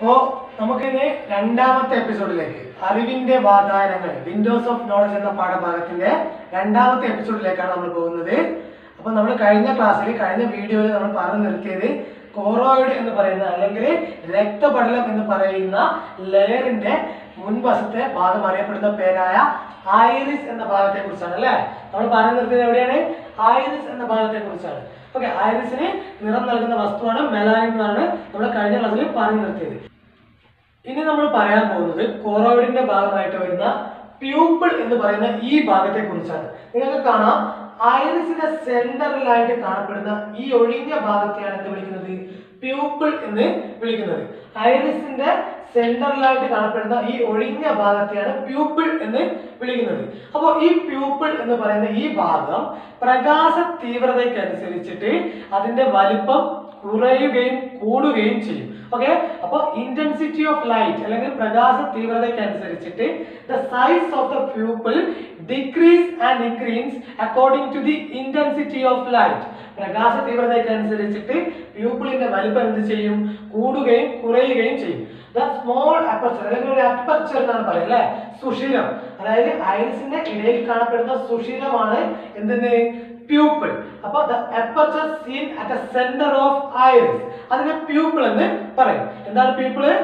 അപ്പോ നമുക്കിനി രണ്ടാമത്തെ എപ്പിസോഡിലേക്ക് അറിവിന്റെ വാതായനങ്ങൾ വിൻഡോസ് ഓഫ് നോളജ് എന്ന പാഠഭാഗത്തിന്റെ രണ്ടാമത്തെ എപ്പിസോഡിലേക്കാണ് നമ്മൾ പോകുന്നത് അപ്പൊ നമ്മൾ കഴിഞ്ഞ ക്ലാസ്സിൽ കഴിഞ്ഞ വീഡിയോയിൽ നമ്മൾ പറഞ്ഞു നിർത്തിയത് കോറോയിഡ് എന്ന് പറയുന്ന അല്ലെങ്കിൽ രക്തപടലം എന്ന് പറയുന്ന ലെയറിന്റെ മുൻവശത്തെ ഭാഗം അറിയപ്പെടുന്ന പേരായ ഐറിസ് എന്ന ഭാഗത്തെ കുറിച്ചാണ് അല്ലേ നമ്മൾ പറഞ്ഞു നിർത്തിയത് എവിടെയാണ് ഐറിസ് എന്ന ഭാഗത്തെ കുറിച്ചാണ് ഓക്കെ ഐറിസിന് നിറം നൽകുന്ന വസ്തുവാണ് മെലാനിൻ എന്നാണ് നമ്മൾ കഴിഞ്ഞ ക്ലാസ്സിൽ പറഞ്ഞു നിർത്തിയത് ഇനി നമ്മൾ പറയാൻ പോകുന്നത് കോറോയിഡിന്റെ ഭാഗമായിട്ട് വരുന്ന പ്യൂപ്പിൾ എന്ന് പറയുന്ന ഈ ഭാഗത്തെ കുറിച്ചാണ് നിങ്ങൾക്ക് കാണാം ഐറിസിന്റെ സെന്ററിലായിട്ട് കാണപ്പെടുന്ന ഈ ഒഴിഞ്ഞ ഭാഗത്തെയാണ് എന്ത് വിളിക്കുന്നത് പ്യൂപ്പിൾ എന്ന് വിളിക്കുന്നത് ഐറിസിന്റെ സെന്ററിലായിട്ട് കാണപ്പെടുന്ന ഈ ഒഴിഞ്ഞ ഭാഗത്തെയാണ് പ്യൂപ്പിൾ എന്ന് വിളിക്കുന്നത് അപ്പോൾ ഈ പ്യൂപ്പിൾ എന്ന് പറയുന്ന ഈ ഭാഗം പ്രകാശ തീവ്രതയ്ക്കനുസരിച്ചിട്ട് അതിന്റെ വലിപ്പം കുറയുകയും കൂടുകയും ചെയ്യും ഓക്കെ അപ്പോൾ ഇന്റൻസിറ്റി ഓഫ് ലൈറ്റ് അല്ലെങ്കിൽ പ്രകാശ തീവ്രതയ്ക്കനുസരിച്ചിട്ട് the size of the pupil decrease and increase according to the intensity of light പ്രകാശ തീവ്രതയ്ക്കനുസരിച്ചിട്ട് പ്യൂപ്പിളിന്റെ വലിപ്പം എന്ത് ചെയ്യും കൂടുകയും കുറയുകയും ചെയ്യും ദ സ്മോൾ അപ്പർച്ചർ അല്ലെങ്കിൽ ഒരു അപ്പർച്ചർ എന്നാണ് പറയുന്നത് അല്ലെ സുഷിരം അതായത് ഐറിസിന്റെ ഇടയിൽ കാണപ്പെടുന്ന സുഷിരമാണ് എന്തെന്ന് പ്യൂപ്പിൾ അപ്പൊ the aperture seen at the centre of iris അതിനെ പ്യൂപ്പിൾ എന്ന് പറയും എന്താണ് pupil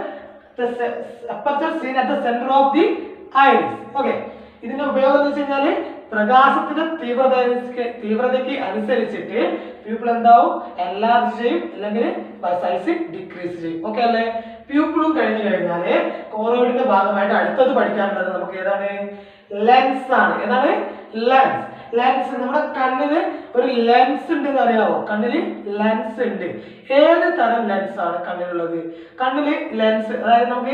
aperture seen at the centre of the iris okay ഇതിന്റെ ഉപയോഗം എന്ന് വെച്ച് കഴിഞ്ഞാല് പ്രകാശത്തിന്റെ തീവ്രത തീവ്രതയ്ക്ക് അനുസരിച്ചിട്ട് പ്യൂപ്പിൾ എന്താവും എൻലാർജ് ചെയ്യും അല്ലെങ്കിൽ സൈസ് ഡിക്രീസ് ചെയ്യും ഓക്കെ അല്ലേ പ്യൂപ്പിളും കഴിഞ്ഞു കഴിഞ്ഞാല് കോറോയിഡിന്റെ ഭാഗമായിട്ട് അടുത്തത് പഠിക്കാനുള്ളത് നമുക്ക് ഏതാണ് ലെൻസ് ആണ് ഏതാണ് ലെൻസ് ലെൻസ് നമ്മുടെ കണ്ണിന് ഒരു ലെൻസ് ഉണ്ട് എന്ന് അറിയാവോ കണ്ണില് ലെൻസ് ഉണ്ട് ഏത് തരം ലെൻസ് ആണ് കണ്ണിലുള്ളത് കണ്ണില് ലെൻസ് അതായത് നമുക്ക്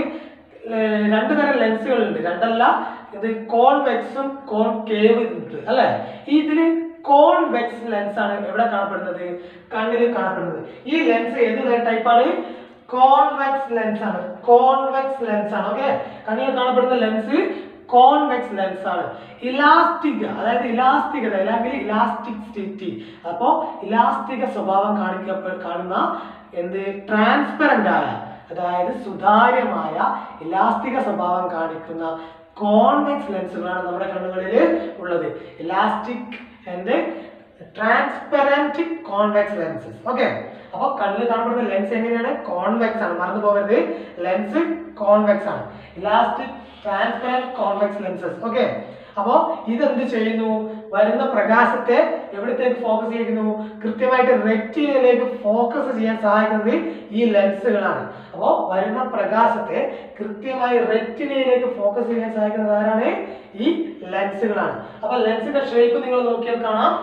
ഏർ രണ്ട് തരം ലെൻസുകൾ ഉണ്ട് രണ്ടല്ല ഇത് കോൺവെക്സും കോൺകേവ് ഉണ്ട് അല്ലെ ഇതില് കോൺവെക്സ് ലെൻസ് ആണ് എവിടെ കാണപ്പെടുന്നത് കണ്ണിൽ കാണപ്പെടുന്നത് ഈ ലെൻസ് ഏത് ടൈപ്പാണ് കോൺവെക്സ് ലെൻസ് ആണ് കോൺവെക്സ് ലെൻസ് ആണ് ഓക്കെ കണ്ണിൽ കാണപ്പെടുന്ന ലെൻസ് കോൺവെക്സ് ലെൻസ് ആണ് ഇലാസ്റ്റിക് അതായത് ഇലാസ്റ്റികത അല്ലെങ്കിൽ ഇലാസ്റ്റിക് അപ്പോ ഇലാസ്റ്റിക സ്വഭാവം കാണിക്കപ്പെ കാണുന്ന എന്ത് ട്രാൻസ്പെറന്റ് ആയ അതായത് സുതാര്യമായ ഇലാസ്റ്റിക സ്വഭാവം കാണിക്കുന്ന കോൺവെക്സ് ലെൻസുകളാണ് നമ്മുടെ കണ്ണുകളിൽ ഉള്ളത് elastic and transparent convex lenses okay അപ്പോൾ കണ്ണിൽ കാണപ്പെടുന്ന ലെൻസ് എങ്ങനെയാണ് കോൺവെക്സ് ആണ് മറന്നു പോകരുത് ലെൻസ് കോൺവെക്സ് ആണ് elastic transparent convex lenses okay അപ്പോൾ ഇതെന്ത് ചെയ്യുന്നു വരുന്ന പ്രകാശത്തെ എവിടത്തേക്ക് ഫോക്കസ് ചെയ്യുന്നു കൃത്യമായിട്ട് റെറ്റിനയിലേക്ക് ഫോക്കസ് ചെയ്യാൻ സഹായിക്കുന്നത് ഈ ലെൻസുകളാണ് അപ്പോൾ വരുന്ന പ്രകാശത്തെ കൃത്യമായി റെറ്റിനയിലേക്ക് ഫോക്കസ് ചെയ്യാൻ സഹായിക്കുന്നത് ആരാണ് ഈ ലെൻസുകളാണ് അപ്പോൾ ലെൻസിന്റെ ഷേപ്പ് നിങ്ങൾ നോക്കിയാൽ കാണാം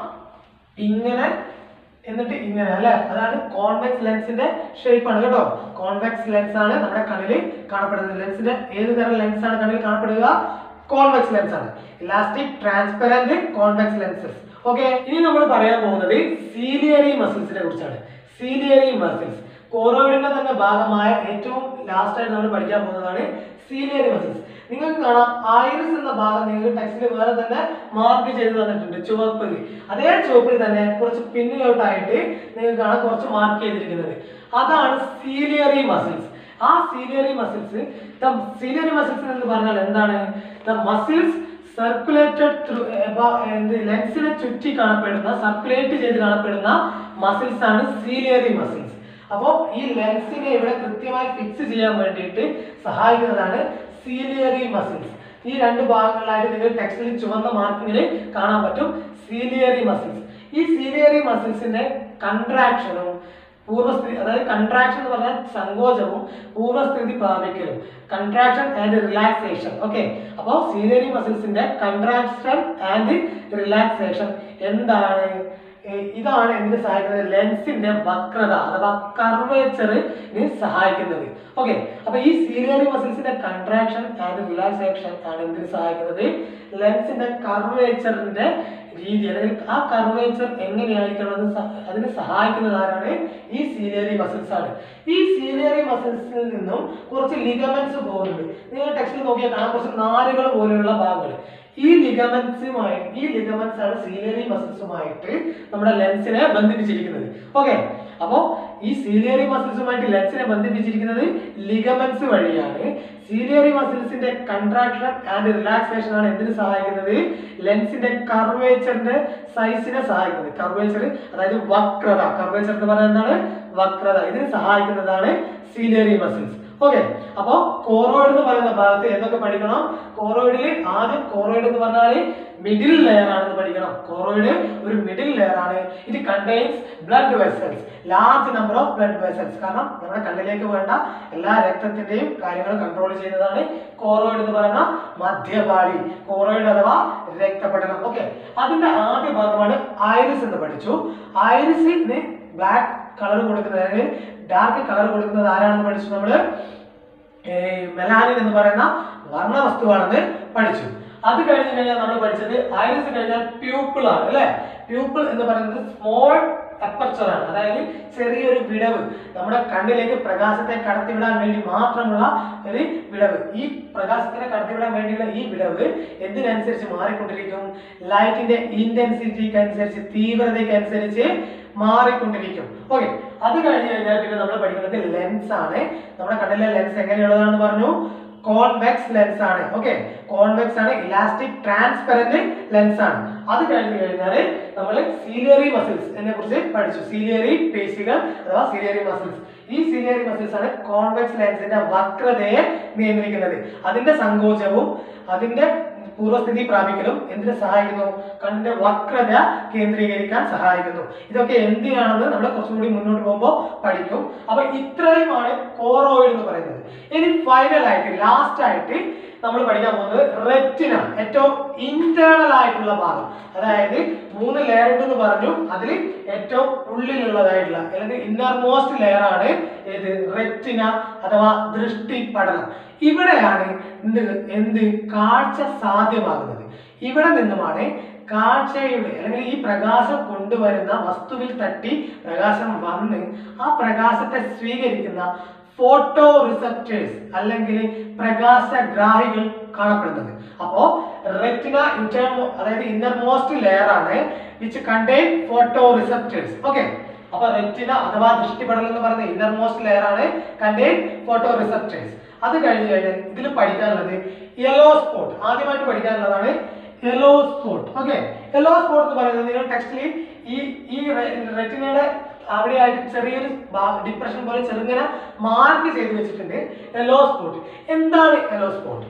ഇങ്ങനെ എന്നിട്ട് ഇങ്ങനെ അല്ലെ അതാണ് കോൺവെക്സ് ലെൻസിന്റെ ഷേപ്പ് ആണ് കേട്ടോ കോൺവെക്സ് ലെൻസ് ആണ് നമ്മുടെ കണ്ണിൽ കാണപ്പെടുന്നത് ലെൻസിന്റെ ഏത് തരം ലെൻസ് ആണ് കണ്ണിൽ കാണപ്പെടുക കോൺവെക്സ് ലെൻസ് ആണ് elastic transparent convex lenses okay ഇനി നമ്മൾ പറയാൻ പോകുന്നത് സീലിയറി മസിൽസിനെ കുറിച്ചാണ് സീലിയറി മസിൽസ് കോറോയിഡിന്റെ തന്നെ ഭാഗമായ ഏറ്റവും ലാസ്റ്റ് ആയിട്ട് നമ്മൾ പഠിക്കാൻ പോകുന്നതാണ് സീലിയറി മസിൽസ് നിങ്ങൾക്ക് കാണാം ഐറിസ് എന്ന ഭാഗം നിങ്ങൾക്ക് ടെക്സ്റ്റിൽ വേറെ തന്നെ മാർക്ക് ചെയ്ത് തന്നിട്ടുണ്ട് ചുവപ്പിൽ അതേ ചുവപ്പിൽ തന്നെ കുറച്ച് പിന്നിലോട്ടായിട്ട് നിങ്ങൾക്ക് കാണാം കുറച്ച് മാർക്ക് ചെയ്തിരിക്കുന്നത് അതാണ് സീലിയറി മസിൽസ് ആ ciliary muscles the ciliary muscles എന്ന് പറഞ്ഞാൽ എന്താണ് ദ മസിൽസ് സർക്കുലേറ്റഡ് ത്രൂ ലെൻസിനെ ചുറ്റി കാണപ്പെടുന്ന സർക്കുലേറ്റ് ചെയ്ത് കാണപ്പെടുന്ന മസിൽസ് ആണ് സീലിയറി മസിൽസ് അപ്പോൾ ഈ ലെൻസിനെ ഇവിടെ കൃത്യമായി ഫിക്സ് ചെയ്യാൻ വേണ്ടിയിട്ട് സഹായിക്കുന്നതാണ് സീലിയറി മസിൽസ് ഈ രണ്ട് ഭാഗങ്ങളായിട്ട് നിങ്ങൾ ടെക്സ്റ്റിൽ ചുവന്ന മാർക്കിങ്ങിൽ കാണാൻ പറ്റും സീലിയറി മസിൽസ് ഈ സീലിയറി മസിൽസിന്റെ കൺട്രാക്ഷനും പൂർവ്വസ്ഥിതി അതായത് കൺട്രാക്ഷൻ എന്ന് പറഞ്ഞാൽ സങ്കോചവും പൂർവ്വസ്ഥിതി പ്രാപിക്കലും കൺട്രാക്ഷൻ ആൻഡ് റിലാക്സേഷൻ ഓക്കെ അപ്പോൾ സീലിയറി മസിൽസിന്റെ കൺട്രാക്ഷൻ ആൻഡ് റിലാക്സേഷൻ എന്താണ് ഏ, ഇതാണ് എന്തിന് സഹായിക്കുന്നത് ലെൻസിന്റെ വക്രത അഥവാ കർവേച്ചറിന് സഹായിക്കുന്നത് ഓക്കെ അപ്പൊ ഈ സീലിയറി മസിൽസിന്റെ കൺട്രാക്ഷൻ ആൻഡ് റിലാക്സേഷൻ ആണ് എന്തിന് സഹായിക്കുന്നത് ലെൻസിന്റെ കർവേച്ചറിന്റെ രീതി അല്ലെങ്കിൽ ആ കർവേച്ചർ എങ്ങനെയായിരിക്കണം എന്ന് സ- അതിന് സഹായിക്കുന്നത് ആരാണ് ഈ സീലിയറി മസിൽസ് ആണ് ഈ സീലിയറി മസിൽസിൽ നിന്നും കുറച്ച് ലിഗമെന്റ്സ് പോകുന്നുണ്ട് നിങ്ങൾ ടെക്സ്റ്റിൽ നോക്കിയാൽ കാണാൻ കുറച്ച് നാരുകൾ പോലെയുള്ള ഭാഗങ്ങൾ ഈ ലിഗമെന്റ്സുമായി ഈ ലിഗമെന്റ്സ് ആണ് സീലിയറി മസിൽസുമായിട്ട് നമ്മുടെ ലെൻസിനെ ബന്ധിപ്പിച്ചിരിക്കുന്നത് ഓക്കെ അപ്പോ ഈ സീലിയറി മസിൽസുമായിട്ട് ലെൻസിനെ ബന്ധിപ്പിച്ചിരിക്കുന്നത് ലിഗമെന്റ്സ് വഴിയാണ് സീലിയറി മസിൽസിന്റെ കൺട്രാക്ഷൻ ആൻഡ് റിലാക്സേഷൻ ആണ് എന്തിന് സഹായിക്കുന്നത് ലെൻസിന്റെ കർവേച്ചറിന്റെ സൈസിനെ സഹായിക്കുന്നത് കർവേച്ചർ അതായത് വക്രത കർവേച്ചർ എന്ന് പറയുന്നത് എന്താണ് വക്രത ഇതിന് സഹായിക്കുന്നതാണ് സീലിയറി മസിൽസ് ഓക്കെ അപ്പോ കോറോയിഡ് എന്ന് പറയുന്ന ഭാഗത്ത് എന്തൊക്കെ പഠിക്കണം കോറോയിഡിൽ ആദ്യം കോറോയിഡ് എന്ന് പറഞ്ഞാൽ മിഡിൽ ലെയർ ആണെന്ന് പഠിക്കണം കോറോയിഡ് ഒരു മിഡിൽ ലെയർ ആണ് ഇത് contains blood vessels large number of blood vessels കാരണം നമ്മുടെ കണ്ണിലേക്ക് വേണ്ട എല്ലാ രക്തത്തിന്റെയും കാര്യങ്ങൾ കൺട്രോൾ ചെയ്യുന്നതാണ് കോറോയിഡ് എന്ന് പറയുന്ന മധ്യപാളി കോറോയിഡ് അഥവാ രക്തപടലം ഓക്കെ അതിന്റെ ആദ്യ ഭാഗമാണ് ഐറിസ് എന്ന് പഠിച്ചു ഐറിസിന് ബ്ലാക്ക് കളർ കൊടുക്കുന്നത് അതായത് ഡാർക്ക് കളർ കൊടുക്കുന്നത് ആരാണെന്ന് പഠിച്ചു നമ്മള് മെലാനിൻ എന്ന് പറയുന്ന വർണ്ണ വസ്തുവാണെന്ന് പഠിച്ചു അത് കഴിഞ്ഞ് കഴിഞ്ഞാൽ നമ്മൾ പഠിച്ചത് ഐറിസ് കഴിഞ്ഞാൽ പ്യൂപ്പിൾ ആണ് അല്ലെ പ്യൂപ്പിൾ എന്ന് പറയുന്നത് സ്മോൾ അപ്പർച്ചർ ആണ് അതായത് ചെറിയൊരു വിടവ് നമ്മുടെ കണ്ണിലേക്ക് പ്രകാശത്തെ കടത്തിവിടാൻ വേണ്ടി മാത്രമുള്ള ഒരു വിടവ് ഈ പ്രകാശത്തിനെ കടത്തിവിടാൻ വേണ്ടിയുള്ള ഈ വിടവ് എന്തിനനുസരിച്ച് മാറിക്കൊണ്ടിരിക്കും ലൈറ്റിന്റെ ഇന്റൻസിറ്റിക്ക് അനുസരിച്ച് തീവ്രതയ്ക്ക് അനുസരിച്ച് മാറിക്കൊണ്ടിരിക്കും ഓക്കെ അത് കഴിഞ്ഞ് കഴിഞ്ഞാൽ പിന്നെ നമ്മൾ പഠിക്കുന്നത് ലെൻസ് ആണ് നമ്മുടെ കണ്ണിലെ ലെൻസ് എങ്ങനെയുള്ളതാണെന്ന് പറഞ്ഞു കോൺവെക്സ് ലെൻസ് ആണ് ഓക്കെ കോൺവെക്സ് ആണ് ഇലാസ്റ്റിക് ട്രാൻസ്പെറന്റ് ലെൻസ് ആണ് അത് കഴിഞ്ഞ് കഴിഞ്ഞാൽ നമ്മൾ സീലിയറി മസിൽസ് എന്നെ കുറിച്ച് പഠിച്ചു സീലിയറി പേശികൾ അഥവാ സീലിയറി മസിൽസ് ഈ സീലിയറി മസിൽസ് ആണ് കോൺവെക്സ് ലെൻസിന്റെ വക്രതയെ നിയന്ത്രിക്കുന്നത് അതിന്റെ സങ്കോചവും അതിന്റെ പൂർവ്വസ്ഥിതി പ്രാപിക്കലും എന്തിനെ സഹായിക്കുന്നു കണ്ണിന്റെ വക്രത കേന്ദ്രീകരിക്കാൻ സഹായിക്കുന്നു ഇതൊക്കെ എന്തിനാണെന്ന് നമ്മൾ കുറച്ചും കൂടി മുന്നോട്ട് പോകുമ്പോൾ പഠിക്കും അപ്പൊ ഇത്രയുമാണ് കോറോയിഡ് എന്ന് പറയുന്നത് ഇനി ഫൈനൽ ആയിട്ട് ലാസ്റ്റ് ആയിട്ട് നമ്മൾ പഠിക്കാൻ പോകുന്നത് റെറ്റിന ഏറ്റവും ഇന്റേണൽ ആയിട്ടുള്ള ഭാഗം അതായത് മൂന്ന് ലെയർ ഉണ്ടെന്ന് പറഞ്ഞു അതിൽ ഏറ്റവും ഉള്ളിലുള്ളതായിട്ടുള്ള അല്ലെങ്കിൽ ഇന്നർ മോസ്റ്റ് ലെയർ ആണ് ഏത് റെറ്റിന അഥവാ ദൃഷ്ടി പഠനം ഇവിടെയാണ് എന്ത് എന്ത് കാഴ്ച സാധ്യമാകുന്നത് ഇവിടെ നിന്നുമാണ് കാഴ്ചയുടെ അല്ലെങ്കിൽ ഈ പ്രകാശം കൊണ്ടുവരുന്ന വസ്തുവിൽ തട്ടി പ്രകാശം വന്ന് ആ പ്രകാശത്തെ സ്വീകരിക്കുന്ന ഫോട്ടോ റിസപ്റ്റേഴ്സ് അല്ലെങ്കിൽ പ്രകാശഗ്രാഹികൾ കാണപ്പെടുന്നത് അപ്പോ റെറ്റിന ഇന്റർ അതായത് ഇന്നർ മോസ്റ്റ് ലെയർ ആണ് which contain photoreceptors okay അപ്പൊ റെറ്റിന അഥവാ ദൃഷ്ടിപടലം എന്ന് പറയുന്ന ഇന്നർ മോസ്റ്റ് ലെയർ ആണ് കണ്ടെയ്ൻ ഫോട്ടോ റിസപ്റ്റേഴ്സ് അത് കഴിഞ്ഞ് കഴിഞ്ഞാൽ ഇതിൽ പഠിക്കാനുള്ളത് യെല്ലോ സ്പോട്ട് ആദ്യമായിട്ട് പഠിക്കാനുള്ളതാണ് yellow spot okay yellow spot എന്ന് പറയുന്നത് നിങ്ങൾ ടെക്സ്റ്റിൽ ഈ ഈ റെറ്റിനയുടെ അവിടെയായിട്ട് ചെറിയൊരു ഡിപ്രഷൻ പോലെ ചെറുങ്ങനെ മാർക്ക് ചെയ്ത് വെച്ചിട്ടുണ്ട് യെല്ലോ സ്പോട്ട് എന്താണ് യെല്ലോ സ്പോട്ട്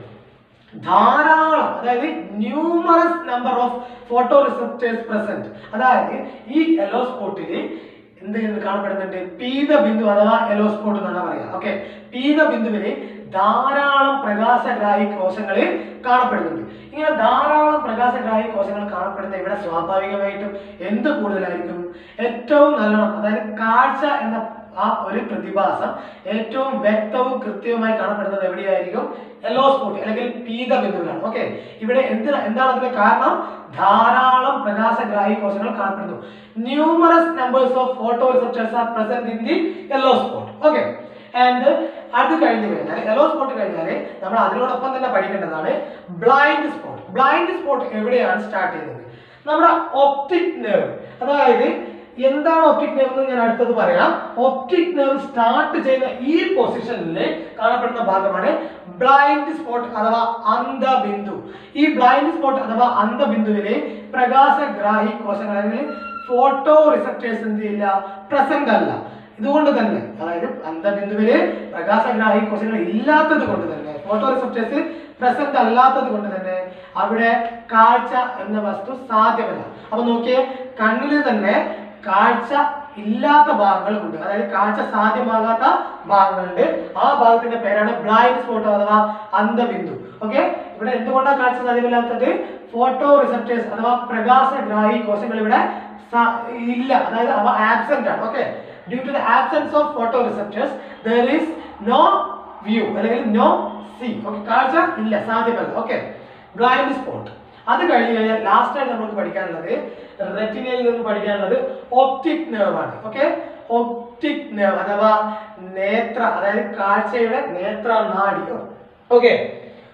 ധാരാളം അതായത് numerous number of photoreceptors present അതായത് ഈ യെല്ലോ സ്പോട്ടിൽ എന്ത് കാണപ്പെടുന്നുണ്ട് പീത ബിന്ദു അഥവാ യെല്ലോ സ്പോട്ട് എന്നാണ് പറയാ ഓക്കെ പീത ബിന്ദുവിന് ധാരാളം പ്രകാശഗ്രാഹി കോശങ്ങൾ കാണപ്പെടുന്നുണ്ട് ഇങ്ങനെ ധാരാളം പ്രകാശഗ്രാഹി കോശങ്ങൾ കാണപ്പെടുന്ന ഇവിടെ സ്വാഭാവികമായിട്ടും എന്ത് കൂടുതലായിരിക്കും ഏറ്റവും നല്ലോണം അതായത് കാഴ്ച എന്ന ആ ഒരു പ്രതിഭാസം ഏറ്റവും വ്യക്തവും കൃത്യവുമായി കാണപ്പെടുന്നത് എവിടെയായിരിക്കും യെല്ലോ സ്പോട്ട് അല്ലെങ്കിൽ പീത ബിന്ദുവിലാണ് ഓക്കെ ഇവിടെ എന്ത് എന്താണ് അതിന്റെ കാരണം ധാരാളം പ്രകാശഗ്രാഹി കോശങ്ങൾ കാണപ്പെടുന്നു numerous numbers of photoreceptors are present in the yellow spot okay and അത് കഴിഞ്ഞ് കഴിഞ്ഞാൽ യെല്ലോ സ്പോട്ട് കഴിഞ്ഞാൽ നമ്മൾ അതിനോടൊപ്പം തന്നെ പഠിക്കേണ്ടതാണ് ബ്ലൈൻഡ് സ്പോട്ട് ബ്ലൈൻഡ് സ്പോട്ട് എവിടെയാണ് സ്റ്റാർട്ട് ചെയ്യുന്നത് നമ്മുടെ ഒപ്റ്റിക് നെർവ് അതായത് എന്താണ് ഒപ്റ്റിക് നെർവ് എന്ന് ഞാൻ അടുത്തത് പറയാം ഒപ്റ്റിക് നെർവ് സ്റ്റാർട്ട് ചെയ്യുന്ന ഈ പൊസിഷനിൽ കാണപ്പെടുന്ന ഭാഗമാണ് ബ്ലൈൻഡ് സ്പോട്ട് അഥവാ അന്ധബിന്ദു ഈ ബ്ലൈൻഡ് സ്പോട്ട് അഥവാ അന്ധബിന്ദുവിലെ പ്രകാശഗ്രാഹി കോശങ്ങൾ അല്ലെങ്കിൽ ഫോട്ടോ റിസപ്റ്റേഴ്സ് എന്ത് ചെയ്യില്ല പ്രസന്റ് അല്ല ഇതുകൊണ്ട് തന്നെ അതായത് അന്ധബിന്ദുവില് പ്രകാശഗ്രാഹി കോശങ്ങൾ ഇല്ലാത്തത് കൊണ്ട് തന്നെ ഫോട്ടോ റിസപ്റ്റേഴ്സ് പ്രസന്റ് അല്ലാത്തത് കൊണ്ട് തന്നെ അവിടെ കാഴ്ച എന്ന വസ്തു സാധ്യമല്ല അപ്പൊ നോക്കിയേ കണ്ണിൽ തന്നെ കാഴ്ച ഇല്ലാത്ത ഭാഗങ്ങളുണ്ട് അതായത് കാഴ്ച സാധ്യമാകാത്ത ഭാഗങ്ങളുണ്ട് ആ ഭാഗത്തിന്റെ പേരാണ് ബ്ലൈൻഡ് സ്പോട്ട് അഥവാ അന്ധബിന്ദു ഓക്കെ ഇവിടെ എന്തുകൊണ്ടാണ് കാഴ്ച സാധ്യമല്ലാത്തത് ഫോട്ടോ റിസപ്റ്റേഴ്സ് അഥവാ പ്രകാശഗ്രാഹി കോശങ്ങൾ ഇവിടെ സ- ഇല്ല അതായത് അവ ആബ്സെന്റ് ആണ് okay due to the absence of photoreceptors there is no view അല്ലെങ്കിൽ നോ സി ഓക്കെ കാഴ്ച ഇല്ല സാധ്യമല്ല ഓക്കെ ബ്ലൈൻഡ് സ്പോട്ട് അത് കഴിഞ്ഞ് കഴിഞ്ഞാൽ ലാസ്റ്റ് ആയിട്ട് നമുക്ക് പഠിക്കാനുള്ളത് റെറ്റിനയിൽ നിന്ന് പഠിക്കാനുള്ളത് ഒപ്റ്റിക് നെർവ് ആണ് ഓക്കെ ഒപ്റ്റിക് നെർവ് അഥവാ നേത്ര അതായത് കാഴ്ചയുടെ നേത്ര നാഡി ഓക്കെ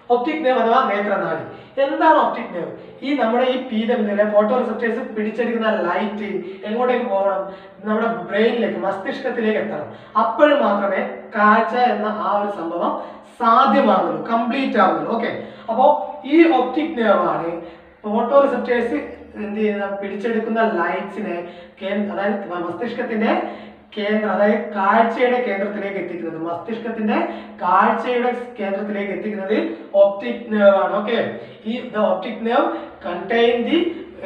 ഒപ്റ്റിക് നെർവ് അഥവാ നേത്രനാടി എന്താണ് ഒപ്റ്റിക് നെർവ് ഈ നമ്മുടെ ഈ പീതബിന്ദുവിലെ ഫോട്ടോ റിസപ്റ്റേഴ്സ് പിടിച്ചെടുക്കുന്ന ലൈറ്റ് എങ്ങോട്ടേക്ക് പോകണം നമ്മുടെ ബ്രെയിനിലേക്ക് മസ്തിഷ്കത്തിലേക്ക് എത്തണം അപ്പോൾ മാത്രമേ കാഴ്ച എന്ന ആ ഒരു സംഭവം സാധ്യമാകുന്നുള്ളൂ കംപ്ലീറ്റ് ആവുന്നുള്ളൂ ഓക്കെ അപ്പോൾ ഈ ഒപ്റ്റിക് നെർവ് ആണ് ഫോട്ടോ റിസപ്റ്റേഴ്സ് എന്ത് ചെയ്യുന്ന പിടിച്ചെടുക്കുന്ന ലൈറ്റ്സിനെ അതായത് മസ്തിഷ്കത്തിന്റെ കേന്ദ്രം അതായത് കാഴ്ചയുടെ കേന്ദ്രത്തിലേക്ക് എത്തിക്കുന്നത് മസ്തിഷ്കത്തിന്റെ കാഴ്ചയുടെ കേന്ദ്രത്തിലേക്ക് എത്തിക്കുന്നത് ഒപ്റ്റിക് നെർവ് ആണ് ഓക്കെ ഈ the optic nerve contain the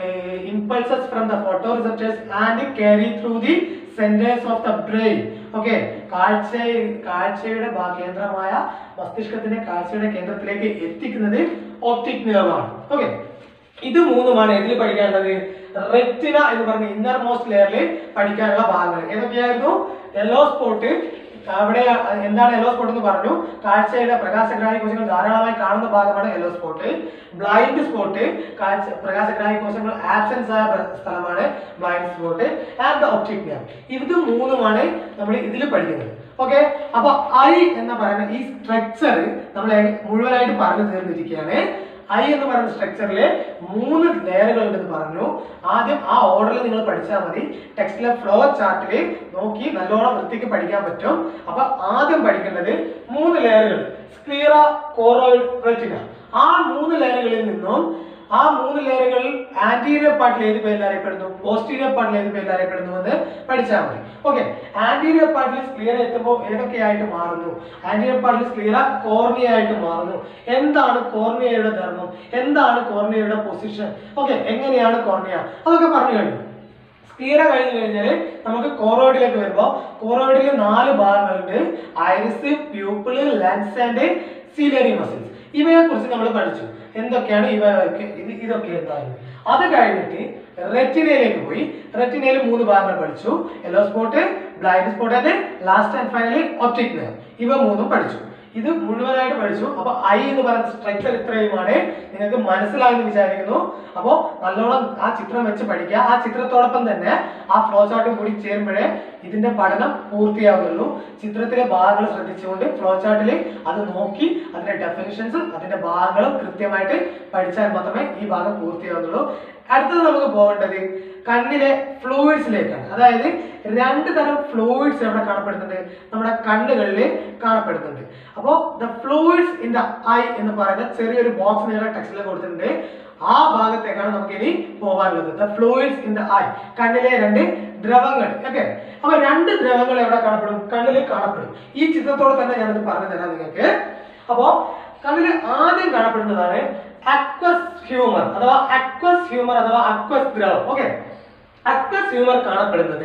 impulses from the photoreceptors and carry through the centres of the brain okay കാഴ്ച കാഴ്ചയുടെ ഭാ- കേന്ദ്രമായ മസ്തിഷ്കത്തിന്റെ കാഴ്ചയുടെ കേന്ദ്രത്തിലേക്ക് എത്തിക്കുന്നത് ഒപ്റ്റിക് നെർവ് ആണ് ഓക്കെ ഇത് മൂന്നുമാണ് ഇതിൽ പഠിക്കാനുള്ളത് റെറ്റിന എന്ന് പറഞ്ഞ ഇന്നർ മോസ്റ്റ് ലെയറിൽ പഠിക്കാനുള്ള ഭാഗങ്ങൾ ഏതൊക്കെയായിരുന്നു യെല്ലോ സ്പോട്ട് അവിടെ എന്താണ് യെല്ലോ സ്പോട്ട് എന്ന് പറഞ്ഞു കാഴ്ചയുടെ പ്രകാശഗ്രാഹി കോശങ്ങൾ ധാരാളമായി കാണുന്ന ഭാഗമാണ് യെല്ലോ സ്പോട്ട് ബ്ലൈൻഡ് സ്പോട്ട് കാഴ്ച പ്രകാശഗ്രാഹി കോശങ്ങൾ ആബ്സെൻസ് ആയ പ്ര- സ്ഥലമാണ് blind spot and the optic nerve ഇത് മൂന്നുമാണ് നമ്മൾ ഇതിൽ പഠിക്കുന്നത് ഓക്കെ അപ്പൊ ഐ എന്ന് പറയുന്ന ഈ സ്ട്രക്ചർ നമ്മൾ മുഴുവനായിട്ട് പറഞ്ഞു തീർന്നിരിക്കുകയാണ് ഐ എന്ന് പറയുന്ന സ്ട്രക്ചറിൽ മൂന്ന് ലെയറുകൾ ഉണ്ടെന്ന് പറഞ്ഞു ആദ്യം ആ ഓർഡറിൽ നിങ്ങൾ പഠിച്ചാൽ മതി ടെക്സ്റ്റിലെ ഫ്ലോ ചാർട്ടിൽ നോക്കി നല്ലോണം വൃത്തിക്ക് പഠിക്കാൻ പറ്റും അപ്പൊ ആദ്യം പഠിക്കേണ്ടത് മൂന്ന് ലെയറുകൾ സ്ക്ലീറ കോറോയിഡ് റെറ്റിന ആ മൂന്ന് ലെയറുകളിൽ നിന്നും ആ മൂന്ന് ലെയറുകളിൽ ആന്റീരിയർ പാർട്ടിൽ ഏത് പേരിൽ അറിയപ്പെടുന്നു പോസ്റ്റീരിയർ പാർട്ടിൽ ഏത് പേരിൽ അറിയപ്പെടുന്നു എന്ന് പഠിച്ചാൽ മതി ഓക്കെ ആന്റീരിയർ പാർട്ടിൽ സ്ക്ലിയർ എത്തുമ്പോൾ ഏതൊക്കെയായിട്ട് മാറുന്നു ആന്റീരിയർ പാർട്ടിൽ സ്ക്ലിയർ കോർണിയ ആയിട്ട് മാറുന്നു എന്താണ് കോർണിയയുടെ ധർമ്മം എന്താണ് കോർണിയയുടെ പൊസിഷൻ ഓക്കെ എങ്ങനെയാണ് കോർണിയ അതൊക്കെ പറഞ്ഞു കഴിഞ്ഞു സ്ക്ലീറ കഴിഞ്ഞു കഴിഞ്ഞാൽ നമുക്ക് കോറോയിഡിലേക്ക് വരുമ്പോൾ കോറോയിഡിൽ നാല് ഭാഗങ്ങളുണ്ട് iris pupil lens and ciliary muscles ഇവയെ കുറിച്ച് നമ്മൾ പഠിച്ചു എന്തൊക്കെയാണ് ഇവയൊക്കെ ഇത് ഇതൊക്കെ എന്താണ് അത് കഴിഞ്ഞിട്ട് റെറ്റിനയിലേക്ക് പോയി റെറ്റിനയിൽ മൂന്ന് ഭാഗങ്ങൾ പഠിച്ചു yellow spot blind spot and last and finally optic nerve ഇവ മൂന്നും പഠിച്ചു ഇത് മുഴുവനായിട്ട് പഠിച്ചു അപ്പൊ ഐ എന്ന് പറയുന്ന സ്ട്രക്ചർ ഇത്രയുമാണ് നിങ്ങൾക്ക് മനസ്സിലായെന്ന് വിചാരിക്കുന്നു അപ്പോൾ നല്ലോണം ആ ചിത്രം വെച്ച് പഠിക്കുക ആ ചിത്രത്തോടൊപ്പം തന്നെ ആ ഫ്ലോ ചാർട്ടും കൂടി ചേരുമ്പോഴേ ഇതിന്റെ പഠനം പൂർത്തിയാവുന്നുള്ളൂ ചിത്രത്തിലെ ഭാഗങ്ങൾ ശ്രദ്ധിച്ചുകൊണ്ട് ഫ്ലോ ചാർട്ടിൽ അത് നോക്കി അതിന്റെ ഡെഫിനിഷൻസ് അതിന്റെ ഭാഗങ്ങളും കൃത്യമായിട്ട് പഠിച്ചാൽ മാത്രമേ ഈ ഭാഗം പൂർത്തിയാവുന്നുള്ളൂ അടുത്തത് നമുക്ക് പോകേണ്ടത് കണ്ണിലെ ഫ്ലൂയിഡ്സിലേക്കാണ് അതായത് രണ്ട് തരം ഫ്ലൂയിഡ്സ് എവിടെ കാണപ്പെടുന്നുണ്ട് നമ്മുടെ കണ്ണുകളിൽ കാണപ്പെടുന്നുണ്ട് അപ്പോൾ the fluids in the eye എന്ന് പറയുന്ന ചെറിയൊരു ബോക്സ് നിങ്ങളുടെ ടെക്സ്റ്റിൽ കൊടുത്തിട്ടുണ്ട് ആ ഭാഗത്തേക്കാണ് നമുക്ക് ഇനി പോകാനുള്ളത് the fluids in the eye കണ്ണിലെ രണ്ട് ദ്രവങ്ങൾ ഓക്കെ അപ്പൊ രണ്ട് ദ്രവങ്ങൾ എവിടെ കാണപ്പെടും കണ്ണിൽ കാണപ്പെടും ഈ ചിത്രത്തോടെ തന്നെ ഞാനത് പറഞ്ഞു തരാം നിങ്ങൾക്ക് അപ്പോ കണ്ണിൽ ആദ്യം കാണപ്പെടുന്നതാണ് അക്വസ് ഹ്യൂമർ അഥവാ അക്വസ് ഹ്യൂമർ അഥവാ അക്വസ് ദ്രവം ഓക്കെ അക്വസ് ഹ്യൂമർ കാണപ്പെടുന്നത്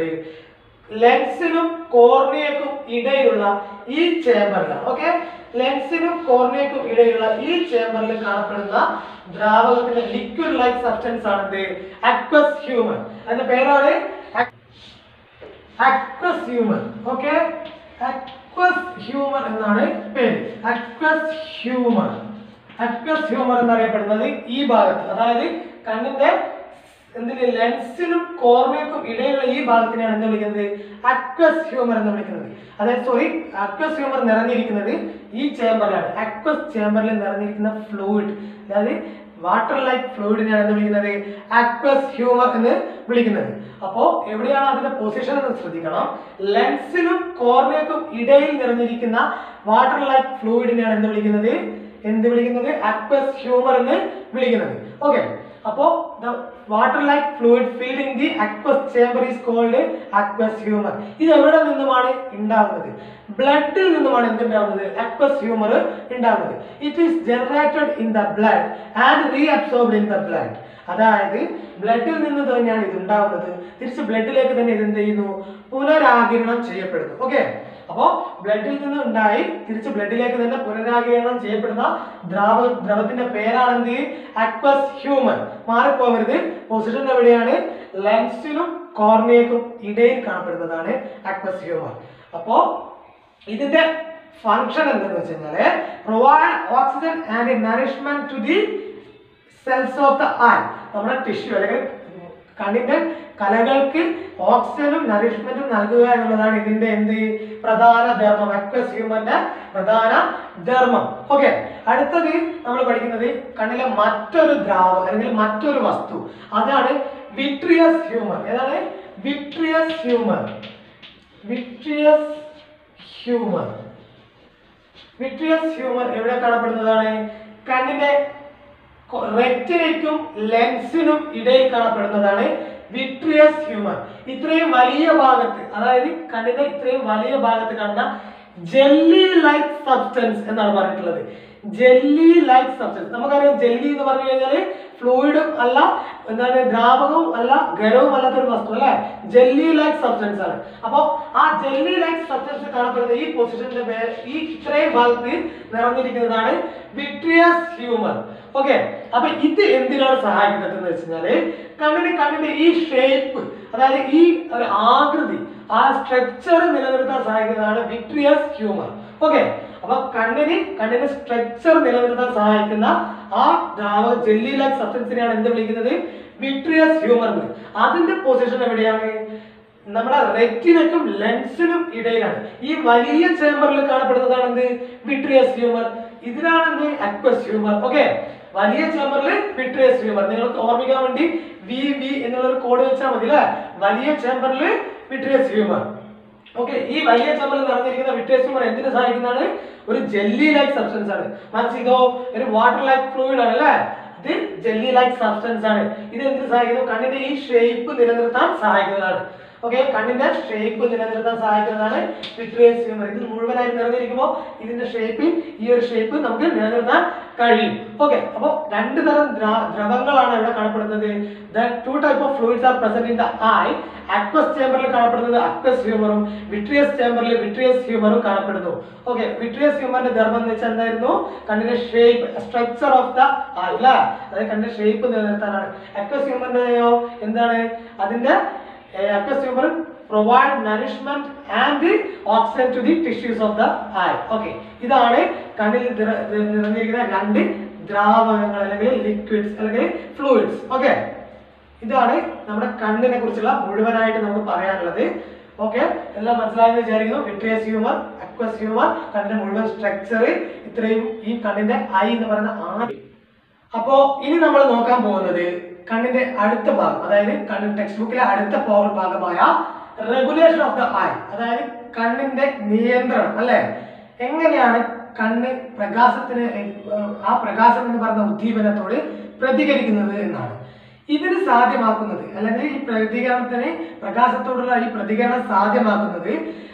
ലെൻസിനും കോർണിയക്കും ഇടയിലുള്ള ഈ ചേമ്പറിലാണ് ഓക്കെ ലെൻസിനും കോർണിയക്കും ഇടയിലുള്ള ഈ ചേമ്പറിൽ കാണപ്പെടുന്ന ദ്രാവകത്തിന്റെ ലിക്വിഡ് ലൈക്ക് സബ്സ്റ്റൻസ് ആണ് അക്വസ് ഹ്യൂമർ അതിന്റെ പേരാണ് aqueous humour okay aqueous humour എന്നാണ് പേര് അക്വസ് ഹ്യൂമർ അക്വസ് ഹ്യൂമർ എന്നറിയപ്പെടുന്നത് ഈ ഭാഗത്ത് അതായത് കണ്ണിന്റെ എന്തിന് ലെൻസിനും കോർണിയക്കും ഇടയിലുള്ള ഈ ഭാഗത്തിനെയാണ് എന്ത് വിളിക്കുന്നത് അക്വസ് ഹ്യൂമർ എന്ന് വിളിക്കുന്നത് അതായത് സോറി അക്വസ് ഹ്യൂമർ നിറഞ്ഞിരിക്കുന്നത് ഈ ചേമ്പറിലാണ് അക്വസ് ചേമ്പറിൽ നിറഞ്ഞിരിക്കുന്ന ഫ്ലൂയിഡ് അതായത് വാട്ടർ ലൈക്ക് ഫ്ലൂയിഡിനെയാണ് എന്ത് വിളിക്കുന്നത് അക്വസ് ഹ്യൂമർ എന്ന് വിളിക്കുന്നത് അപ്പോ എവിടെയാണ് അതിന്റെ പൊസിഷൻ എന്ന് ശ്രദ്ധിക്കണം ലെൻസിനും കോർണിയക്കും ഇടയിൽ നിറഞ്ഞിരിക്കുന്ന വാട്ടർ ലൈക്ക് ഫ്ലൂയിഡിനെയാണ് എന്ത് വിളിക്കുന്നത് എന്ത് വിളിക്കുന്നത് അക്വസ് ഹ്യൂമർ എന്ന് വിളിക്കുന്നത് ഓക്കെ അപ്പോ the water like fluid filled in the aqueous chamber is called aqueous humour ഇത് എവിടെ നിന്നുമാണ് ഉണ്ടാകുന്നത് ബ്ലഡിൽ നിന്നുമാണ് എന്തുണ്ടാവുന്നത് അക്വസ് ഹ്യൂമർ ഉണ്ടാകുന്നത് it is generated in the blood and reabsorbed in the blood അതായത് ബ്ലഡിൽ നിന്ന് തന്നെയാണ് ഇത് ഉണ്ടാവുന്നത് തിരിച്ച് ബ്ലഡിലേക്ക് തന്നെ ഇത് എന്ത് ചെയ്യുന്നു പുനരാകിരണം ചെയ്യപ്പെടുന്നു ഓക്കെ അപ്പോ ബ്ലഡിൽ നിന്ന് ഉണ്ടായി തിരിച്ച് ബ്ലഡിലേക്ക് തന്നെ പുനരാകിരണം ചെയ്യപ്പെടുന്ന ദ്രാവ ദ്രവത്തിന്റെ പേരാണെന്ത് അക്വസ് ഹ്യൂമൻ മാറിപ്പോകരുത് പൊസിഷൻ എവിടെയാണ് ലെൻസിനും കോർണിയക്കും ഇടയിൽ കാണപ്പെടുന്നതാണ് അക്വസ് ഹ്യൂമർ അപ്പോ ഇതിന്റെ ഫങ്ഷൻ എന്തെന്ന് വെച്ച് കഴിഞ്ഞാല് provide oxygen and nourishment to the cells of the eye നമ്മുടെ ടിഷ്യൂ അല്ലെങ്കിൽ കണ്ണിന്റെ കലകൾക്ക് ഓക്സിജനും നറിഷ്മെന്റും നൽകുക എന്നുള്ളതാണ് ഇതിന്റെ എന്ത് പ്രധാന ധർമ്മം അക്വസ് ഹ്യൂമന്റെ പ്രധാന ധർമ്മം ഓക്കെ അടുത്തത് നമ്മൾ പഠിക്കുന്നത് കണ്ണിലെ മറ്റൊരു ദ്രാവകം അല്ലെങ്കിൽ മറ്റൊരു വസ്തു അതാണ് വിട്രിയസ് ഹ്യൂമർ ഏതാണ് vitreous humour vitreous humour vitreous humour എവിടെ കാണപ്പെടുന്നതാണ് കണ്ണിന്റെ റെറ്റിനയ്ക്കും ലെൻസിനും ഇടയിൽ കാണപ്പെടുന്നതാണ് വിട്രിയസ് ഹ്യൂമർ ഇത്രയും വലിയ ഭാഗത്ത് അതായത് കണ്ണിന്റെ ഇത്രയും വലിയ ഭാഗത്ത് കാണുന്ന ജെല്ലി ലൈക്ക് സബ്സ്റ്റൻസ് എന്നാണ് പറഞ്ഞിട്ടുള്ളത് ജെല്ലി ലൈക്ക് സബ്സ്റ്റൻസ് നമുക്കറിയാം ജെല്ലി എന്ന് പറഞ്ഞു കഴിഞ്ഞാല് ഫ്ലൂയിഡും അല്ല എന്താണ് ദ്രാവകവും അല്ല ഖരവും അല്ലാത്ത ഒരു വസ്തു അല്ലെ ജെല്ലി ലൈക്ക് സബ്സ്റ്റൻസ് ആണ് അപ്പൊ ആ ജെല്ലി ലൈക്ക് സബ്സ്റ്റൻസ് കാണപ്പെടുന്ന ഈ പൊസിഷന്റെ പേ- ഈ ഇത്രയും ഭാഗത്ത് നിറഞ്ഞിരിക്കുന്നതാണ് വിട്രിയസ് ഹ്യൂമർ ഓക്കെ അപ്പൊ ഇത് എന്തിനാണ് സഹായിക്കുന്നത് എന്ന് വെച്ചാല് കണ്ണിന് കണ്ണിന്റെ ഈ ഷേപ്പ് അതായത് ഈ ഒരു ആകൃതി ആ സ്ട്രക്ചർ നിലനിർത്താൻ സഹായിക്കുന്നതാണ് വിട്രിയസ് ഹ്യൂമർ ഓക്കെ അപ്പൊ കണ്ണിന് കണ്ണിന്റെ സ്ട്രക്ചർ നിലനിർത്താൻ സഹായിക്കുന്ന ആ ദ്രാവക ജെല്ലി ലൈക്ക് സബ്സ്റ്റൻസിനെയാണ് എന്ത് വിളിക്കുന്നത് വിട്രിയസ് ഹ്യൂമർ എന്ന് അതിന്റെ പൊസിഷൻ എവിടെയാണ് നമ്മുടെ റെറ്റിനക്കും ലെൻസിനും ഇടയിലാണ് ഈ വലിയ ചേമ്പറിൽ കാണപ്പെടുന്നതാണ് എന്ത് വിട്രിയസ് ഹ്യൂമർ ഇതിനാണ് എന്ത് അക്വസ് ഹ്യൂമർ ഓക്കെ വലിയ ചേമ്പറിൽ വിട്രിയസ് ഹ്യൂമർ നിങ്ങൾക്ക് ഓർമ്മിക്കാൻ വേണ്ടി വി വി എന്നുള്ള ഒരു കോഡ് വെച്ചാൽ മതി അല്ലേ വലിയ ചേമ്പറിൽ വിട്രിയസ് ഹ്യൂമർ ഓക്കെ ഈ വലിയ ചമ്മൽ നിറഞ്ഞിരിക്കുന്ന വിട്രിയസ് ഹ്യൂമർ എന്തിനു സഹായിക്കുന്നതാണ് ഒരു ജെല്ലി ലൈക്ക് സബ്സ്റ്റൻസ് ആണ് മനസ്സിൽ ഇതോ ഒരു വാട്ടർ ലൈക്ക് ഫ്ലൂയിഡ് ആണ് അല്ലേ ഇത് ജെല്ലി ലൈക്ക് സബ്സ്റ്റൻസ് ആണ് ഇത് എന്തിനു സഹായിക്കുന്നു കണ്ണിന്റെ ഈ ഷേപ്പ് നിലനിർത്താൻ സഹായിക്കുന്നതാണ് ഓക്കെ കണ്ണിന്റെ ഷേപ്പ് നിലനിർത്താൻ സഹായിക്കുന്നതാണ് വിട്രിയസ് ഹ്യൂമർ ഇത് മുഴുവനായി നിറഞ്ഞിരിക്കുമ്പോൾ ഇതിന്റെ ഷേപ്പ് ഈ ഒരു ഷേപ്പ് നമുക്ക് നിലനിർത്താൻ കഴിയും ഓക്കെ അപ്പോൾ രണ്ട് തരം ദ്രാ- ദ്രവങ്ങളാണ് ഇവിടെ കാണപ്പെടുന്നത് two type of fluids are present in the eye aqueous ചേമ്പറിൽ കാണപ്പെടുന്നത് അക്വസ് ഹ്യൂമറും വിട്രിയസ് ചേമ്പറിൽ വിട്രിയസ് ഹ്യൂമറും കാണപ്പെടുന്നു ഓക്കെ വിട്രിയസ് ഹ്യൂമറിന്റെ ധർമ്മം എന്ന് വെച്ചാൽ എന്തായിരുന്നു കണ്ണിന്റെ shape structure of the eye അല്ല അതായത് കണ്ണിന്റെ ഷേപ്പ് നിലനിർത്താനാണ് അക്വസ് ഹ്യൂമറിന്റെയോ എന്താണ് അതിന്റെ aqueous humour provide nourishment and oxygen to the tissues of the eye okay ഇതാണ് കണ്ണിൽ നിറ- നിറഞ്ഞിരിക്കുന്ന രണ്ട് ദ്രാവകങ്ങൾ അല്ലെങ്കിൽ ലിക്വിഡ്സ് അല്ലെങ്കിൽ ഫ്ലൂയിഡ്സ് ഓക്കെ ഇതാണ് നമ്മുടെ കണ്ണിനെ കുറിച്ചുള്ള മുഴുവനായിട്ട് നമുക്ക് പറയാനുള്ളത് ഓക്കെ എല്ലാം മനസ്സിലായെന്ന് വിചാരിക്കുന്നു വിട്രിയസ് ഹ്യൂമർ അക്വസ് ഹ്യൂമർ കണ്ണിന്റെ മുഴുവൻ സ്ട്രക്ചർ ഇത്രയും ഈ കണ്ണിന്റെ ഐ എന്ന് പറയുന്ന ആ അപ്പോ ഇനി നമ്മൾ നോക്കാൻ പോകുന്നത് കണ്ണിന്റെ അടുത്ത ഭാഗം അതായത് കണ്ണിൻ ടെക്സ്റ്റ് ബുക്കിലെ അടുത്ത പവർ ഭാഗമായ റെഗുലേഷൻ ഓഫ് ദ ഐ അതായത് കണ്ണിന്റെ നിയന്ത്രണം അല്ലെ എങ്ങനെയാണ് കണ്ണ് പ്രകാശത്തിന് ഏർ, ആ പ്രകാശം എന്ന് പറയുന്ന ഉദ്ദീപനത്തോട് പ്രതികരിക്കുന്നത് എന്നാണ് ഇതിന് സാധ്യമാക്കുന്നത് അല്ലെങ്കിൽ ഈ പ്രതികരണത്തിന് പ്രകാശത്തോടുള്ള ഈ പ്രതികരണം സാധ്യമാക്കുന്നത്